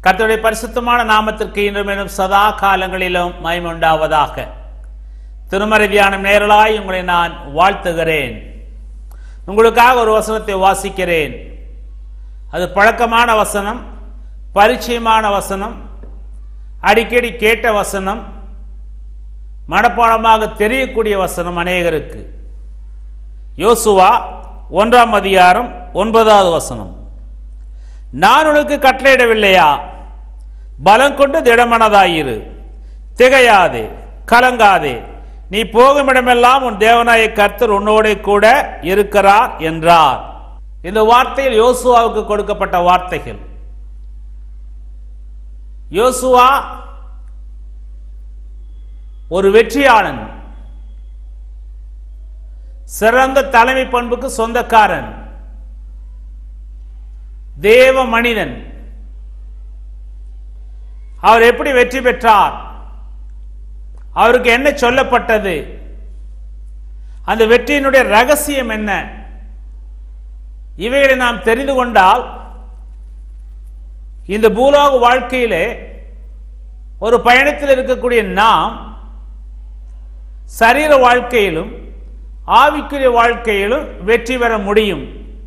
கர்த்தருடைய பரிசுத்தமான நாமத்திற்கு இன்றும் எனும் சதா காலங்களிலும் மயமுண்டாவதாக திருமறை தியானம் நேரலாய் உங்களை நான் வாழ்த்துகிறேன் உங்களுக்காக ஒரு வசனத்தை வாசிக்கிறேன் அது பழக்கமான வசனம் பரிச்சயமான வசனம் அடிக்கடி கேட்ட வசனம் மனப்பாடமாக தெரியக்கூடிய வசனம் அநேகருக்கு யோசுவா ஒன்றாம் அதிகாரம் ஒன்பதாவது வசனம் நான் உனக்கு கட்டளையிடவில்லையா பலம் கொண்டு திடமனதாயிரு திகையாதே கலங்காதே நீ போகும் இடமெல்லாம் உன் தேவனாய கர்த்தர் உன்னோட கூட இருக்கிறார் என்றார் இந்த வார்த்தையில் யோசுவாவுக்கு கொடுக்கப்பட்ட வார்த்தைகள் யோசுவா ஒரு வெற்றியாளன் சிறந்த தலைமை பண்புக்கு சொந்தக்காரன் தேவ மனிதன் அவர் எப்படி வெற்றி பெற்றார் அவருக்கு என்ன சொல்லப்பட்டது அந்த வெற்றியினுடைய ரகசியம் என்ன இவைகளை நாம் தெரிந்து கொண்டால் இந்த பூலோக வாழ்க்கையிலே ஒரு பயணத்தில் இருக்கக்கூடிய நாம் சரீர வாழ்க்கையிலும் ஆவிக்குரிய வாழ்க்கையிலும் வெற்றி பெற முடியும்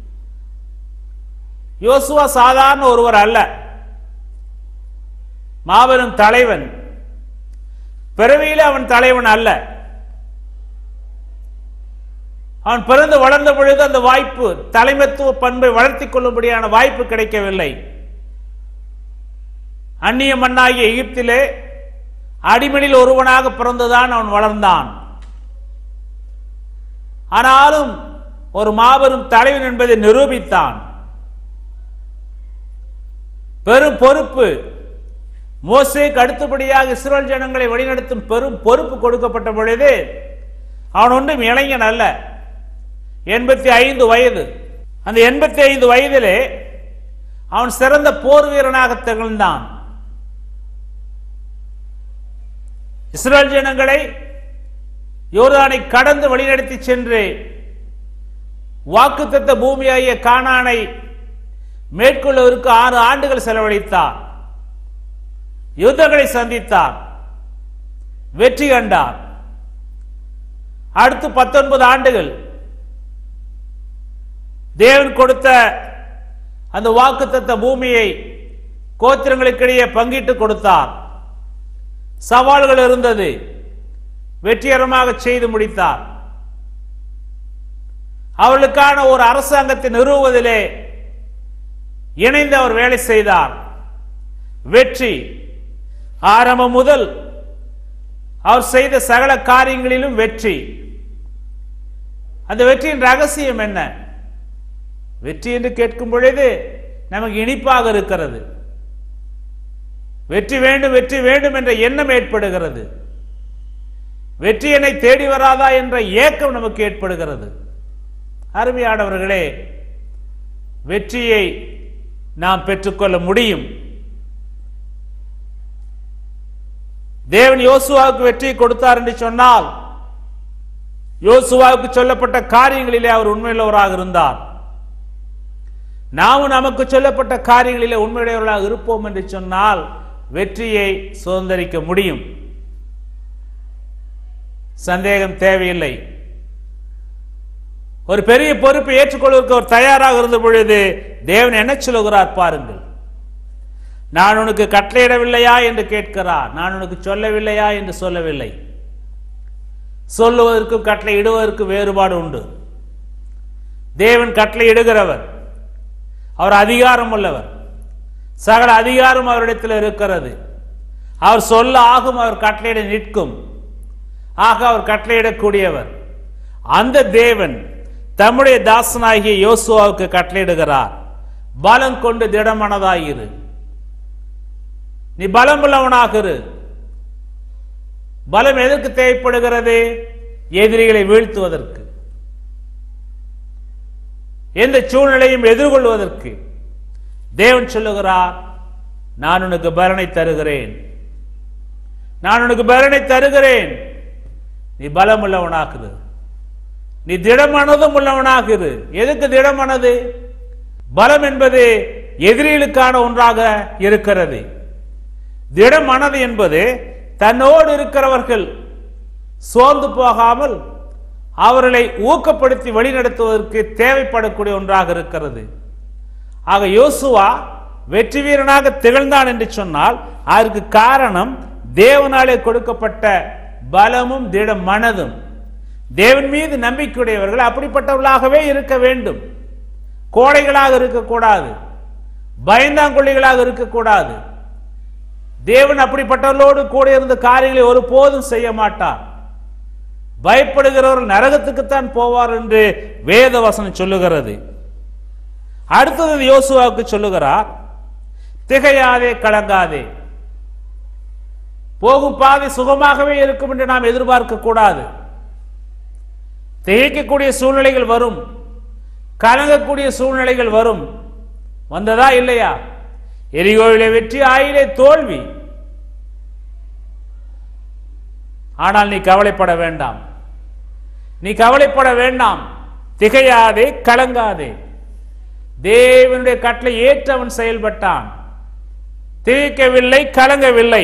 யோசுவா சாதாரண ஒருவர் அல்ல மாபெரும் தலைவன் பிறவியில அவன் தலைவன் அல்ல அவன் பிறந்து வளர்ந்த பொழுது அந்த வாய்ப்பு தலைமைத்துவ பண்பை வளர்த்திக் கொள்ளும்படியான வாய்ப்பு கிடைக்கவில்லை அந்நிய மண்ணாகிய எகிப்திலே அடிமணில் ஒருவனாக பிறந்துதான் அவன் வளர்ந்தான் ஆனாலும் ஒரு மாபெரும் தலைவன் என்பதை நிரூபித்தான் பெரும் பொறுப்பு மோசேக்கு அடுத்தபடியாக இஸ்ரேல் ஜனங்களை வழிநடத்தும் பெரும் பொறுப்பு கொடுக்கப்பட்ட பொழுது அவன் ஒன்றும் இளைஞன் அல்ல எண்பத்தி ஐந்து வயது அந்த எண்பத்தி ஐந்து வயதிலே அவன் சிறந்த போர் வீரனாக திகழ்ந்தான் இஸ்ரேல் ஜனங்களை யோர்தானை கடந்து வழிநடத்தி சென்று வாக்குத்தத்த பூமியாகிய கானானை மேற்கொள்வதற்கு ஆறு ஆண்டுகள் செலவழித்தார் யுத்தங்களை சந்தித்தார் வெற்றி கண்டார் அடுத்து பத்தொன்பது ஆண்டுகள் தேவன் கொடுத்த அந்த வாக்குத்தத்த பூமியை கோத்திரங்களுக்கிடையே பங்கிட்டு கொடுத்தார் சவால்கள் இருந்தது வெற்றிகரமாக செய்து முடித்தார் அவர்களுக்கான ஒரு அரசாங்கத்தை நிறுவுவதிலே இணைந்து அவர் வேலை செய்தார் வெற்றி ஆரம்பம் முதல் அவர் செய்த சகல காரியங்களிலும் வெற்றி அந்த வெற்றியின் ரகசியம் என்ன வெற்றி என்று கேட்கும் பொழுது நமக்கு இனிப்பாக இருக்கிறது வெற்றி வேண்டும் வெற்றி வேண்டும் என்ற எண்ணம் ஏற்படுகிறது வெற்றி என்னை தேடி வராதா என்ற ஏக்கம் நமக்கு ஏற்படுகிறது அருமையானவர்களே வெற்றியை நாம் பெற்றுக்கொள்ள முடியும் தேவன் யோசுவாவுக்கு வெற்றியை கொடுத்தார் என்று சொன்னால் யோசுவாவுக்கு சொல்லப்பட்ட காரியங்களிலே அவர் உண்மையுள்ளவராக இருந்தார் நாமும் நமக்கு சொல்லப்பட்ட காரியங்களிலே உண்மையுடையவர்களாக இருப்போம் என்று சொன்னால் வெற்றியை சுதந்திரிக்க முடியும் சந்தேகம் தேவையில்லை ஒரு பெரிய பொறுப்பை ஏற்றுக்கொள்வதற்கு அவர் தயாராக இருந்த பொழுது தேவன் என்ன சொல்லுகிறார் பாருங்கள் நான் உனக்கு கட்டளையிடவில்லையா என்று கேட்கிறார் நான் உனக்கு சொல்லவில்லையா என்று சொல்லவில்லை சொல்லுவதற்கும் கட்டளை இடுவதற்கும் வேறுபாடு உண்டு தேவன் கட்டளை இடுகிறவர் அவர் அதிகாரம் உள்ளவர் சகல அதிகாரம் அவரிடத்தில் இருக்கிறது அவர் சொல்ல ஆகும் அவர் கட்டளையிட நிற்கும் ஆக அவர் கட்டளையிடக்கூடியவர் அந்த தேவன் தம்முடைய தாசனாகிய யோசுவாவுக்கு கட்டளையிடுகிறார் பலம் கொண்டு திடமனதாயிரு நீ பலம் உள்ளவனாக இரு பலம் எதற்கு தேவைப்படுகிறது எதிரிகளை வீழ்த்துவதற்கு எந்த சூழ்நிலையும் எதிர்கொள்வதற்கு தேவன் சொல்லுகிறார் நான் உனக்கு பலனை தருகிறேன் நான் உனக்கு பலனை தருகிறேன் நீ பலம் உள்ளவனாக்குது நீ திடமனதும் உள்ளவனாகுது எதுக்கு திடமனது பலம் என்பது எதிரிகளுக்கான ஒன்றாக இருக்கிறது திட மனது என்பது தன்னோடு இருக்கிறவர்கள் சோர்ந்து போகாமல் அவர்களை ஊக்கப்படுத்தி வழிநடத்துவதற்கு தேவைப்படக்கூடிய ஒன்றாக இருக்கிறது ஆக யோசுவா வெற்றி வீரனாக திகழ்ந்தான் என்று சொன்னால் அதற்கு காரணம் தேவனாலே கொடுக்கப்பட்ட பலமும் திட மனதும் தேவன் மீது நம்பிக்கையுடையவர்கள் அப்படிப்பட்டவர்களாகவே இருக்க வேண்டும் கோடைகளாக இருக்கக்கூடாது பயந்தாங்கொள்ளிகளாக இருக்கக்கூடாது தேவன் அப்படிப்பட்டவர்களோடு கூட இருந்த காரியங்களை ஒருபோதும் செய்ய மாட்டார் பயப்படுகிறவர்கள் நரகத்துக்குத்தான் போவார் என்று வேத வசனம் சொல்லுகிறது அடுத்தது யோசுவாவுக்கு சொல்லுகிறார் திகையாதே கலங்காதே போகும் பாதை சுகமாகவே இருக்கும் என்று நாம் எதிர்பார்க்க கூடாது திகைக்கக்கூடிய சூழ்நிலைகள் வரும் கலங்கக்கூடிய சூழ்நிலைகள் வரும் வந்ததா இல்லையா எரிகோவிலே வெற்றி ஆயிலே தோல்வி ஆனால் நீ கவலைப்பட வேண்டாம் நீ கவலைப்பட வேண்டாம் திகையாதே கலங்காதே தேவனுடைய கட்டளை ஏற்று அவன் செயல்பட்டான் திகைக்கவில்லை கலங்கவில்லை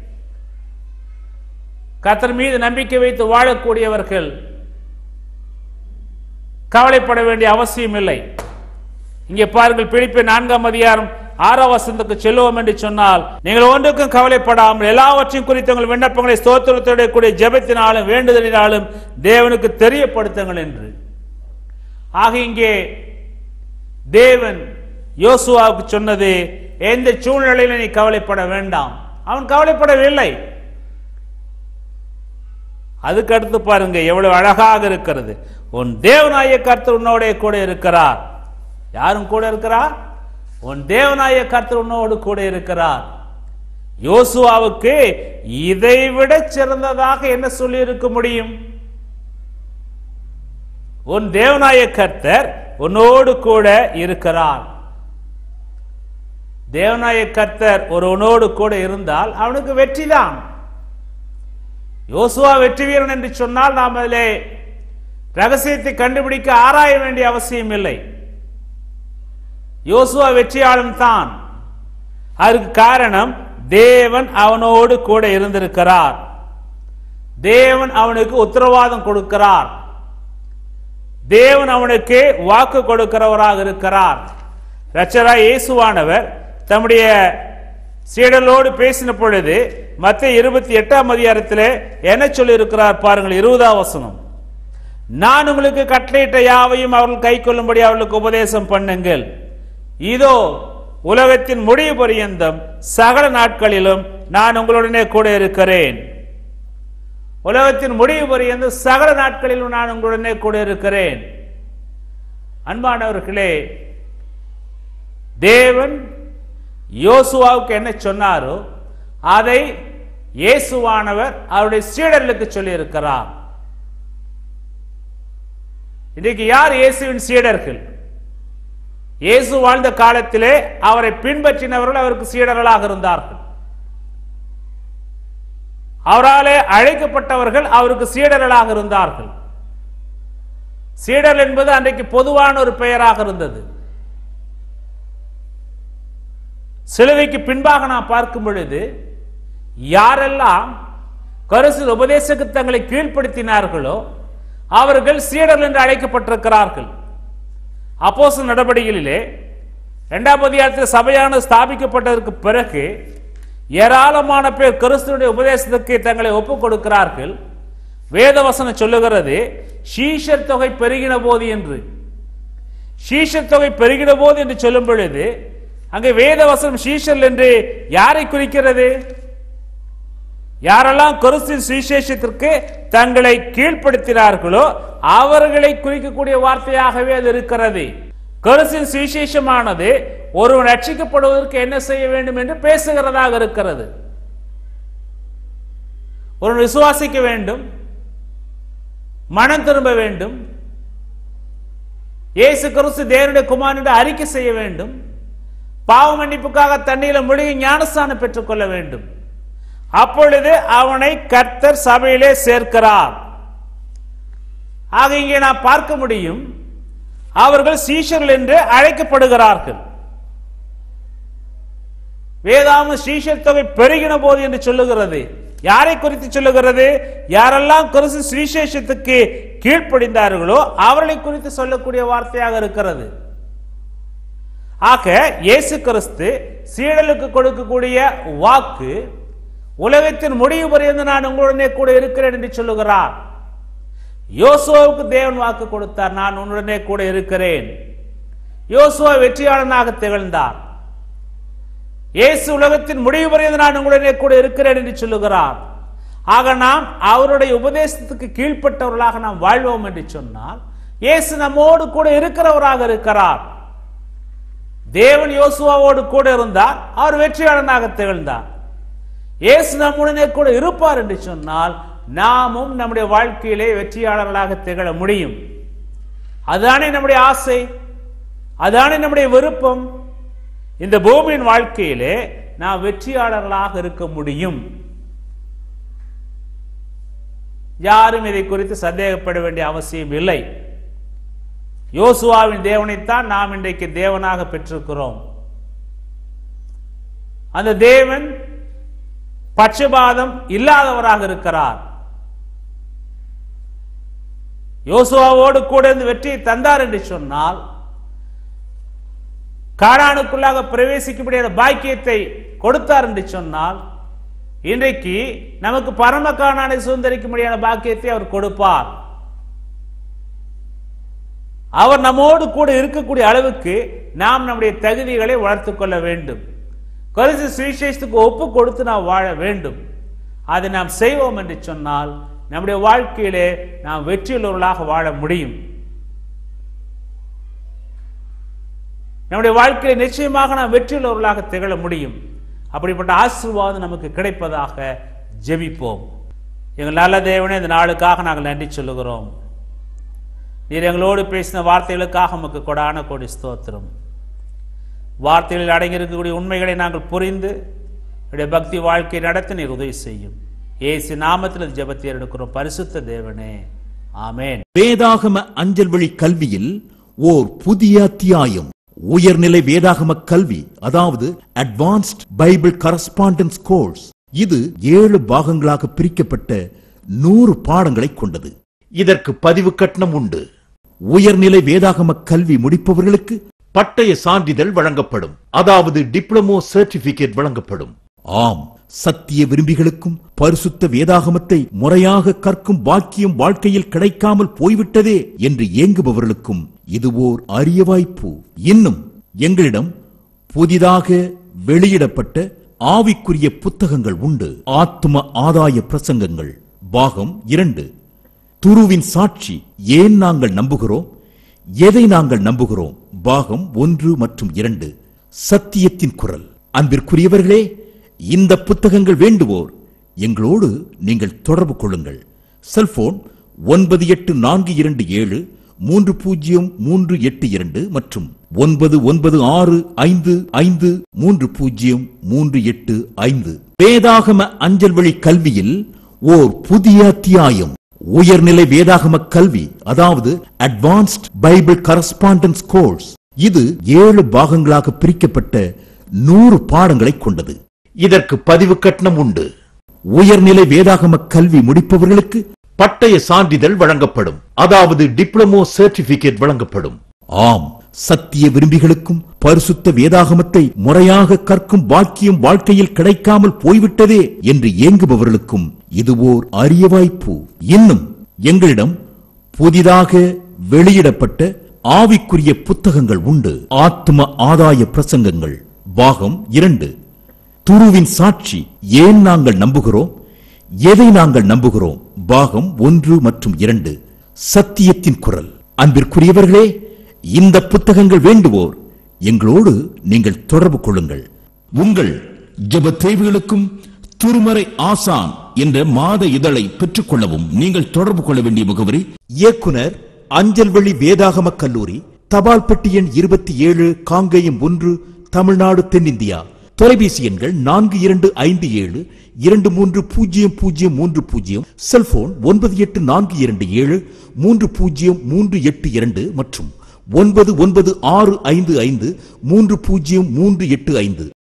கத்தர் மீது நம்பிக்கை வைத்து வாழக்கூடியவர்கள் கவலைப்பட வேண்டிய அவசியம் இல்லை இங்கே பாருங்கள் பிடிப்பு நான்காம் அதிகாரம் ஆறாம் வசந்தக்கு செல்லுவோம் என்று சொன்னால் நீங்கள் ஒன்றுக்கும் கவலைப்படாமல் எல்லாவற்றையும் குறித்து உங்கள் விண்ணப்பங்களை ஸ்தோத்திரத்தோட கூடிய ஜெபத்தினாலும் வேண்டுதலினாலும் தேவனுக்கு தெரியப்படுத்துங்கள் என்று ஆக இங்கே தேவன் யோசுவாவுக்கு சொன்னது எந்த சூழ்நிலையில நீ கவலைப்பட வேண்டாம் அவன் கவலைப்படவில்லை அதுக்கு அடுத்து பாருங்க எவ்வளவு அழகாக இருக்கிறது உன் தேவனாய கர்த்தர் உன்னோட கூட இருக்கிறார் யாரும் கூட இருக்கிறார் உன் தேவனாய கர்த்தர் உன்னோடு கூட இருக்கிறார் யோசுவாவுக்கு இதை விட சிறந்ததாக என்ன சொல்லி இருக்க முடியும் உன் தேவனாய கர்த்தர் உன்னோடு கூட இருக்கிறார் தேவனாய கர்த்தர் ஒருவனோடு கூட இருந்தால் அவனுக்கு வெற்றிதான் யோசுவா வெற்றி வீரன் என்று சொன்னால் நாம் அதிலே ரகசியத்தை கண்டுபிடிக்க ஆராய வேண்டிய அவசியம் இல்லை யோசுவா வெற்றியாளன் தான் அதற்கு காரணம் தேவன் அவனோடு கூட இருந்திருக்கிறார் தேவன் அவனுக்கு உத்தரவாதம் கொடுக்கிறார் தேவன் அவனுக்கு வாக்கு கொடுக்கிறவராக இருக்கிறார் ரச்சரா இயேசுவானவர் தம்முடைய சீடலோடு பேசின பொழுது மத்திய இருபத்தி எட்டாம் அதிகாரத்தில் என்ன சொல்லி இருக்கிறார் பாருங்கள் இருபதாம் வசனம் நான் உங்களுக்கு கட்டளையிட்ட யாவையும் அவர்கள் கை கொள்ளும்படி அவர்களுக்கு உபதேசம் பண்ணுங்கள் இதோ உலகத்தின் முடிவு பரியந்தம் சகல நாட்களிலும் நான் உங்களுடனே கூட இருக்கிறேன் உலகத்தின் முடிவு பரியந்தம் சகல நாட்களிலும் நான் உங்களுடனே கூட இருக்கிறேன் அன்பானவர்களே தேவன் யோசுவாவுக்கு என்ன சொன்னாரோ அதை இயேசுவானவர் அவருடைய சீடர்களுக்கு சொல்லி இருக்கிறார் இன்றைக்கு யார் இயேசுவின் சீடர்கள் இயேசு வாழ்ந்த காலத்திலே அவரை பின்பற்றினவர்கள் அவருக்கு சீடர்களாக இருந்தார்கள் அவராலே அழைக்கப்பட்டவர்கள் அவருக்கு சீடர்களாக இருந்தார்கள் சீடர் என்பது அன்றைக்கு பொதுவான ஒரு பெயராக இருந்தது சிலுவைக்கு பின்பாக நாம் பார்க்கும் பொழுது யாரெல்லாம் கருசில் உபதேசக்கு தங்களை கீழ்ப்படுத்தினார்களோ அவர்கள் சீடர்கள் என்று அழைக்கப்பட்டிருக்கிறார்கள் அப்போஸ் நடவடிக்கைகளிலே இரண்டாம் அதிகாரத்தில் சபையான ஸ்தாபிக்கப்பட்டதற்கு பிறகு ஏராளமான பேர் கிறிஸ்துவனுடைய உபதேசத்துக்கு தங்களை ஒப்புக் கொடுக்கிறார்கள் வேதவசனம் சொல்லுகிறது சீஷர் தொகை பெருகின போது என்று சீஷர் தொகை பெருகின போது என்று சொல்லும் பொழுது அங்கே வேதவசனம் சீஷர் என்று யாரை குறிக்கிறது யாரெல்லாம் கிறிஸ்துவின் சுவிசேஷத்திற்கு தங்களை கீழ்ப்படுத்தினார்களோ அவர்களை குறிக்கக்கூடிய வார்த்தையாகவே அது இருக்கிறது கிறிஸ்துவின் சுவிசேஷமானது ஒருவன் ரட்சிக்கப்படுவதற்கு என்ன செய்ய வேண்டும் என்று பேசுகிறதாக இருக்கிறது ஒருவன் விசுவாசிக்க வேண்டும் மனம் திரும்ப வேண்டும் இயேசு கிறிஸ்து தேவனுடைய குமாரன் என்று அறிக்கை செய்ய வேண்டும் பாவ மன்னிப்புக்காக தண்ணீரில் முழுகி ஞானஸ்தானம் பெற்றுக்கொள்ள வேண்டும் அப்பொழுது அவனை கர்த்தர் சபையிலே சேர்க்கிறார் ஆக இங்கே நாம் பார்க்க முடியும் அவர்கள் சீஷர்கள் என்று அழைக்கப்படுகிறார்கள் வேதாம ஸ்ரீஷர் தொகை பெருகின போது என்று சொல்லுகிறது யாரை குறித்து சொல்லுகிறது யாரெல்லாம் கிறிஸ்து சுவிசேஷத்துக்கு கீழ்ப்படிந்தார்களோ அவர்களை குறித்து சொல்லக்கூடிய வார்த்தையாக இருக்கிறது ஆக இயேசு கிறிஸ்து சீடலுக்கு கொடுக்கக்கூடிய வாக்கு உலகத்தின் முடிவு பரியந்து நான் உங்களுடனே கூட இருக்கிறேன் என்று சொல்லுகிறார் யோசுவாவுக்கு தேவன் வாக்கு கொடுத்தார் நான் உன்னுடனே கூட இருக்கிறேன் யோசுவா வெற்றியாளனாக திகழ்ந்தார் இயேசு உலகத்தின் முடிவு பரியந்து நான் உங்களுடனே கூட இருக்கிறேன் என்று சொல்லுகிறார் ஆக நாம் அவருடைய உபதேசத்துக்கு கீழ்ப்பட்டவர்களாக நாம் வாழ்வோம் என்று சொன்னால் இயேசு நம்மோடு கூட இருக்கிறவராக இருக்கிறார் தேவன் யோசுவாவோடு கூட இருந்தார் அவர் வெற்றியாளனாக திகழ்ந்தார் இயேசு நம்முடனே கூட இருப்பார் என்று சொன்னால் நாமும் நம்முடைய வாழ்க்கையிலே வெற்றியாளர்களாக திகழ முடியும் அதுதானே நம்முடைய ஆசை அதுதானே நம்முடைய விருப்பம் இந்த பூமியின் வாழ்க்கையிலே நாம் வெற்றியாளர்களாக இருக்க முடியும் யாரும் இதை குறித்து சந்தேகப்பட வேண்டிய அவசியம் இல்லை யோசுவாவின் தேவனைத்தான் நாம் இன்றைக்கு தேவனாக பெற்றிருக்கிறோம் அந்த தேவன் பட்சபாதம் இல்லாதவராக இருக்கிறார் யோசுவாவோடு கூட இருந்து வெற்றியை தந்தார் என்று சொன்னால் காரானுக்குள்ளாக பிரவேசிக்கும்படியான பாக்கியத்தை கொடுத்தார் என்று சொன்னால் இன்றைக்கு நமக்கு பரம காணானை சுதந்திரிக்கும்படியான பாக்கியத்தை அவர் கொடுப்பார் அவர் நம்மோடு கூட இருக்கக்கூடிய அளவுக்கு நாம் நம்முடைய தகுதிகளை வளர்த்துக் கொள்ள வேண்டும் கருத்து சுவிசேஷத்துக்கு ஒப்பு கொடுத்து நாம் வாழ வேண்டும் அதை நாம் செய்வோம் என்று சொன்னால் நம்முடைய வாழ்க்கையிலே நாம் வெற்றியுள்ளவர்களாக வாழ முடியும் நம்முடைய வாழ்க்கையில நிச்சயமாக நாம் வெற்றியுள்ளவர்களாக திகழ முடியும் அப்படிப்பட்ட ஆசீர்வாதம் நமக்கு கிடைப்பதாக ஜெபிப்போம் எங்கள் நல்ல தேவனே இந்த நாளுக்காக நாங்கள் நன்றி சொல்லுகிறோம் நீர் எங்களோடு பேசின வார்த்தைகளுக்காக நமக்கு கொடான கோடி ஸ்தோத்திரம் வார்த்தைகளில் அடங்கியிருக்கக்கூடிய உண்மைகளை நாங்கள் புரிந்து என்னுடைய பக்தி வாழ்க்கை நடத்த நீர் உதவி செய்யும் ஏசு நாமத்தில் ஜெபத்தை எடுக்கிறோம் பரிசுத்த தேவனே ஆமேன் வேதாகம அஞ்சல் வழி கல்வியில் ஓர் புதிய அத்தியாயம் உயர்நிலை வேதாகம கல்வி அதாவது அட்வான்ஸ்ட் பைபிள் கரஸ்பாண்டன்ஸ் கோர்ஸ் இது ஏழு பாகங்களாக பிரிக்கப்பட்ட நூறு பாடங்களை கொண்டது இதற்கு பதிவு கட்டணம் உண்டு உயர்நிலை வேதாகம கல்வி முடிப்பவர்களுக்கு பட்டய சான்றிதழ் வழங்கப்படும் அதாவது டிப்ளமோ சர்டிபிகேட் வழங்கப்படும் ஆம் சத்திய விரும்பிகளுக்கும் பரிசுத்த வேதாகமத்தை முறையாக கற்கும் பாக்கியம் வாழ்க்கையில் கிடைக்காமல் போய்விட்டதே என்று ஏங்குபவர்களுக்கும் இது ஓர் அரிய வாய்ப்பு இன்னும் எங்களிடம் புதிதாக வெளியிடப்பட்ட ஆவிக்குரிய புத்தகங்கள் உண்டு ஆத்தும ஆதாய பிரசங்கங்கள் பாகம் இரண்டு துருவின் சாட்சி ஏன் நாங்கள் நம்புகிறோம் எதை நாங்கள் நம்புகிறோம் பாகம் ஒன்று மற்றும் இரண்டு சத்தியத்தின் குரல் அன்பிற்குரியவர்களே இந்த புத்தகங்கள் வேண்டுவோர் எங்களோடு நீங்கள் தொடர்பு கொள்ளுங்கள் செல்போன் ஒன்பது எட்டு நான்கு இரண்டு ஏழு மூன்று பூஜ்ஜியம் மூன்று எட்டு இரண்டு மற்றும் ஒன்பது ஒன்பது ஆறு ஐந்து ஐந்து மூன்று பூஜ்ஜியம் மூன்று எட்டு ஐந்து வேதாகம அஞ்சல் வழி கல்வியில் ஓர் புதிய அத்தியாயம் உயர்நிலை வேதாகம கல்வி அதாவது அட்வான்ஸ்ட் பைபிள் கரஸ்பாண்டன்ஸ் கோர்ஸ் இது ஏழு பாகங்களாக பிரிக்கப்பட்ட நூறு பாடங்களை கொண்டது இதற்கு பதிவு கட்டணம் உண்டு உயர்நிலை வேதாகம கல்வி முடிப்பவர்களுக்கு பட்டய சான்றிதழ் வழங்கப்படும் அதாவது டிப்ளமோ சர்டிபிகேட் வழங்கப்படும் ஆம் சத்திய விரும்பிகளுக்கும் பரிசுத்த வேதாகமத்தை முறையாக கற்கும் பாக்கியம் வாழ்க்கையில் கிடைக்காமல் போய்விட்டதே என்று ஏங்குபவர்களுக்கும் இது ஓர் அரிய வாய்ப்பு இன்னும் எங்களிடம் புதிதாக வெளியிடப்பட்ட ஆவிக்குரிய புத்தகங்கள் உண்டு ஆத்ம ஆதாய பிரசங்கங்கள் பாகம் இரண்டு துருவின் சாட்சி ஏன் நாங்கள் நம்புகிறோம் எதை நாங்கள் நம்புகிறோம் பாகம் ஒன்று மற்றும் இரண்டு சத்தியத்தின் குரல் அன்பிற்குரியவர்களே இந்த புத்தகங்கள் வேண்டுவோர் எங்களோடு நீங்கள் தொடர்பு கொள்ளுங்கள் உங்கள் ஜெப தேவைகளுக்கும் திருமறை ஆசான் என்ற மாத இதழை பெற்றுக்கொள்ளவும் நீங்கள் தொடர்பு கொள்ள வேண்டிய முகவரி இயக்குனர் அஞ்சல் வழி வேதாகம கல்லூரி தபால் பெட்டி எண் இருபத்தி ஏழு காங்கேயம் ஒன்று தமிழ்நாடு தென்னிந்தியா தொலைபேசி எண்கள் நான்கு இரண்டு ஐந்து ஏழு இரண்டு மூன்று பூஜ்ஜியம் பூஜ்ஜியம் மூன்று பூஜ்ஜியம் செல்போன் ஒன்பது எட்டு நான்கு இரண்டு ஏழு மூன்று பூஜ்ஜியம் மூன்று எட்டு இரண்டு மற்றும் ஒன்பது ஒன்பது ஆறு ஐந்து ஐந்து மூன்று பூஜ்ஜியம் மூன்று எட்டு ஐந்து